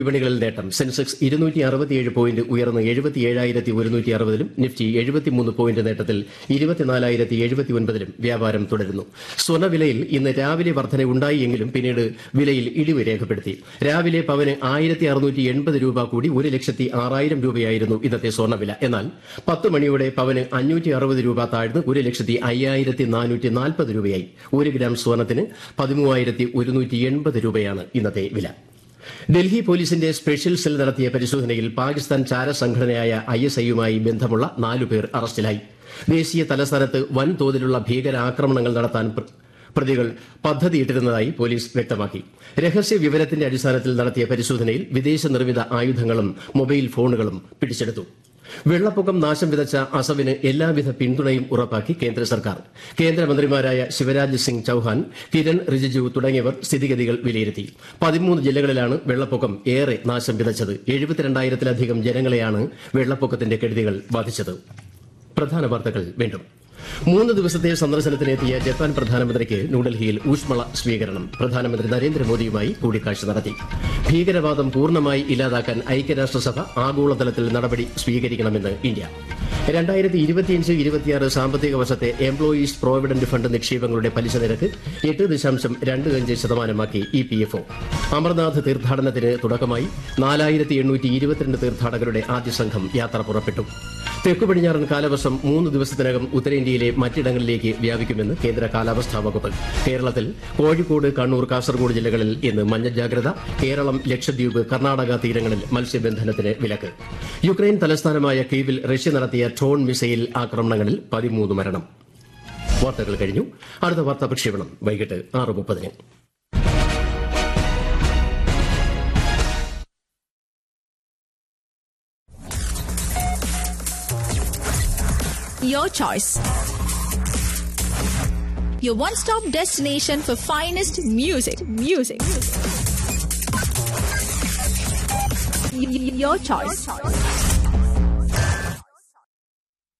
വിപണികളിൽ നേട്ടം സെൻസെക്സ് ഇരുന്നൂറ്റി അറുപത്തിയേഴ് പോയിന്റ് ഉയർന്ന് എഴുപത്തിയേഴായിരത്തി ഒരുന്നൂറ്റി അറുപതിലും നിഫ്റ്റി എഴുപത്തിമൂന്ന് പോയിന്റ് നേട്ടത്തിൽ ഇരുപത്തിനാലായിരത്തി എഴുപത്തി ഒൻപതിലും വ്യാപാരം തുടരുന്നു സ്വർണ്ണവിലയിൽ ഇന്ന് രാവിലെ വർധനയുണ്ടായെങ്കിലും പിന്നീട് വിലയിൽ ഇടിവ് രേഖപ്പെടുത്തി രാവിലെ പവന് ആയിരത്തി അറുന്നൂറ്റി എൺപത് രൂപ കൂടി ഒരു ലക്ഷത്തി ആറായിരം രൂപയായിരുന്നു ഇന്നത്തെ സ്വർണ്ണവില എന്നാൽ പത്ത് മണിയോടെ പവന് അഞ്ഞൂറ്റി അറുപത് രൂപ താഴ്ന്ന് ഒരു ലക്ഷത്തി അയ്യായിരത്തി നാനൂറ്റി നാൽപ്പത് രൂപയായി ഒരു ഗ്രാം സ്വർണ്ണത്തിന് പതിമൂവായിരത്തി ഒരുന്നൂറ്റി എൺപത് രൂപയാണ് ഇന്നത്തെ വില ഡൽഹി പോലീസിന്റെ സ്പെഷ്യൽ സെൽ നടത്തിയ പരിശോധനയിൽ പാകിസ്ഥാൻ ചാരസംഘടനയായ ഐ എസ് ഐയുമായി ബന്ധമുള്ള നാലുപേർ അറസ്റ്റിലായി ദേശീയ തലസ്ഥാനത്ത് വൻതോതിലുള്ള ഭീകരാക്രമണങ്ങൾ നടത്താൻ പ്ര- പ്രതികൾ പദ്ധതിയിട്ടിരുന്നതായി പോലീസ് വ്യക്തമാക്കി രഹസ്യ വിവരത്തിന്റെ അടിസ്ഥാനത്തിൽ നടത്തിയ പരിശോധനയിൽ വിദേശ നിർമ്മിത ആയുധങ്ങളും മൊബൈൽ ഫോണുകളും പിടിച്ചെടുത്തു വെള്ളപ്പൊക്കം നാശം വിതച്ച അസമിന് എല്ലാവിധ പിന്തുണയും ഉറപ്പാക്കി കേന്ദ്ര സർക്കാർ കേന്ദ്രമന്ത്രിമാരായ ശിവരാജ് സിംഗ് ചൌഹാൻ കിരൺ റിജിജു തുടങ്ങിയവർ സ്ഥിതിഗതികൾ വിലയിരുത്തി പതിമൂന്ന് ജില്ലകളിലാണ് വെള്ളപ്പൊക്കം ഏറെ നാശം വിതച്ചത് എഴുപത്തിരണ്ടായിരത്തിലധികം ജനങ്ങളെയാണ് വെള്ളപ്പൊക്കത്തിന്റെ കെടുതികൾ ബാധിച്ചത് പ്രധാന വാർത്തകൾ വീണ്ടും മൂന്ന് ദിവസത്തെ സന്ദർശനത്തിനെത്തിയ ജപ്പാൻ പ്രധാനമന്ത്രിക്ക് ന്യൂഡൽഹിയിൽ ഊഷ്മള സ്വീകരണം പ്രധാനമന്ത്രി നരേന്ദ്രമോദിയുമായി കൂടിക്കാഴ്ച നടത്തി ഭീകരവാദം പൂർണ്ണമായി ഇല്ലാതാക്കാൻ ഐക്യരാഷ്ട്രസഭ ആഗോളതലത്തിൽ നടപടി സ്വീകരിക്കണമെന്ന് ഇന്ത്യ രണ്ടായിരത്തി ഇരുപത്തിയഞ്ച് ഇരുപത്തിയാറ് സാമ്പത്തിക വർഷത്തെ എംപ്ലോയീസ് പ്രോവിഡന്റ് ഫണ്ട് നിക്ഷേപങ്ങളുടെ പലിശ നിരക്ക് എട്ട് ദശാംശം രണ്ട് അഞ്ച് ശതമാനമാക്കി E P F O Amarnath തീർത്ഥാടനത്തിന് തുടക്കമായി നാലായിരത്തി എണ്ണൂറ്റി ഇരുപത്തിരണ്ട് തീർത്ഥാടകരുടെ ആദ്യ സംഘം യാത്ര പുറപ്പെട്ടു തെക്കു പടിഞ്ഞാറൻ കാലവർഷം മൂന്ന് ദിവസത്തിനകം ഉത്തരേന്ത്യയിലെ മറ്റിടങ്ങളിലേക്ക് വ്യാപിക്കുമെന്ന് കേന്ദ്ര കാലാവസ്ഥാ വകുപ്പ് കേരളത്തിൽ കോഴിക്കോട് കണ്ണൂർ കാസർഗോഡ് ജില്ലകളിൽ ഇന്ന് മഞ്ഞ ജാഗ്രത കേരളം ലക്ഷദ്വീപ് കർണാടക തീരങ്ങളിൽ മത്സ്യബന്ധനത്തിന് വിലക്ക് യുക്രൈൻ തലസ്ഥാനമായ കീവിൽ റഷ്യ നടത്തിയ ഡ്രോൺ മിസൈൽ ആക്രമണങ്ങളിൽ പതിമൂന്ന് മരണം വാർത്തകൾ കഴിഞ്ഞു അടുത്ത വാർത്താ പ്രക്ഷേപണം വൈകിട്ട് ആറ് മുപ്പതിന് Your choice. Your one-stop destination for finest music. Music. Y- y- Your choice.